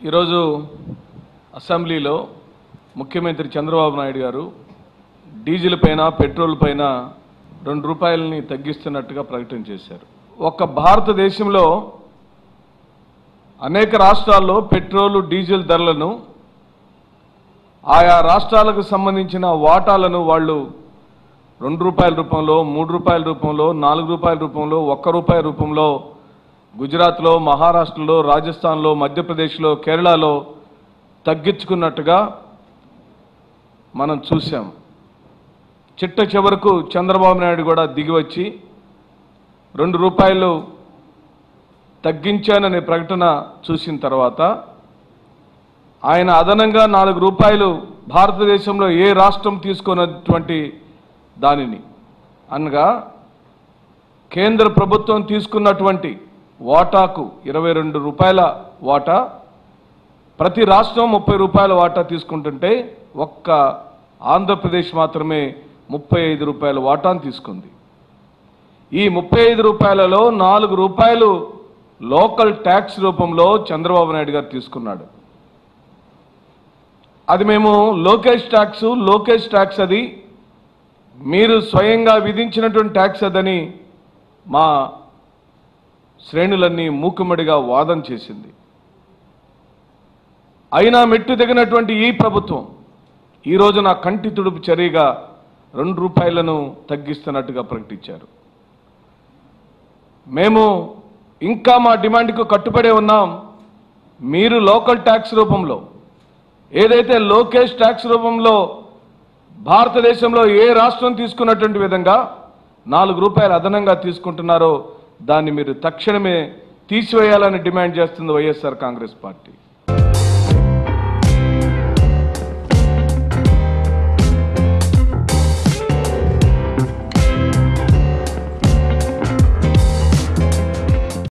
ఈరోజు అసెంబ్లీలో ముఖ్యమంత్రి చంద్రబాబు నాయుడు గారు డీజిల్ పైన పెట్రోల్ పైన రెండు రూపాయలని తగ్గిస్తున్నట్టుగా ప్రకటన చేశారు ఒక్క భారతదేశంలో అనేక రాష్ట్రాల్లో పెట్రోలు డీజిల్ ధరలను ఆయా రాష్ట్రాలకు సంబంధించిన వాటాలను వాళ్ళు రెండు రూపాయల రూపంలో మూడు రూపాయల రూపంలో నాలుగు రూపాయల రూపంలో ఒక్క రూపాయి రూపంలో గుజరాత్లో మహారాష్ట్రలో రాజస్థాన్లో మధ్యప్రదేశ్లో కేరళలో తగ్గించుకున్నట్టుగా మనం చూసాం చిట్ట చివరకు చంద్రబాబు నాయుడు కూడా దిగి వచ్చి రెండు రూపాయలు తగ్గించాననే ప్రకటన చూసిన తర్వాత ఆయన అదనంగా నాలుగు రూపాయలు భారతదేశంలో ఏ రాష్ట్రం తీసుకున్నటువంటి దానిని అనగా కేంద్ర ప్రభుత్వం తీసుకున్నటువంటి వాటాకు ఇరవై రెండు రూపాయల వాటా ప్రతి రాష్ట్రం ముప్పై రూపాయల వాటా తీసుకుంటుంటే ఒక్క ఆంధ్రప్రదేశ్ మాత్రమే ముప్పై ఐదు రూపాయల వాటాను తీసుకుంది ఈ ముప్పై ఐదు రూపాయలలో నాలుగు రూపాయలు లోకల్ ట్యాక్స్ రూపంలో చంద్రబాబు నాయుడు గారు తీసుకున్నాడు అది మేము లోకేష్ ట్యాక్స్ లోకేష్ ట్యాక్స్ అది మీరు స్వయంగా విధించినటువంటి ట్యాక్స్ అదని మా శ్రేణులన్నీ మూకుమ్మడిగా వాదన చేసింది అయినా మెట్టు దిగినటువంటి ఈ ప్రభుత్వం ఈ రోజున కంటి తుడుపు చర్యగా రెండు రూపాయలను తగ్గిస్తున్నట్టుగా ప్రకటించారు మేము ఇంకా మా డిమాండ్కు కట్టుబడే ఉన్నాం మీరు లోకల్ ట్యాక్స్ రూపంలో ఏదైతే లోకేష్ ట్యాక్స్ రూపంలో భారతదేశంలో ఏ రాష్ట్రం తీసుకున్నటువంటి విధంగా నాలుగు రూపాయలు అదనంగా తీసుకుంటున్నారో దాన్ని మీరు తక్షణమే తీసివేయాలని డిమాండ్ చేస్తుంది వైఎస్ఆర్ కాంగ్రెస్ పార్టీ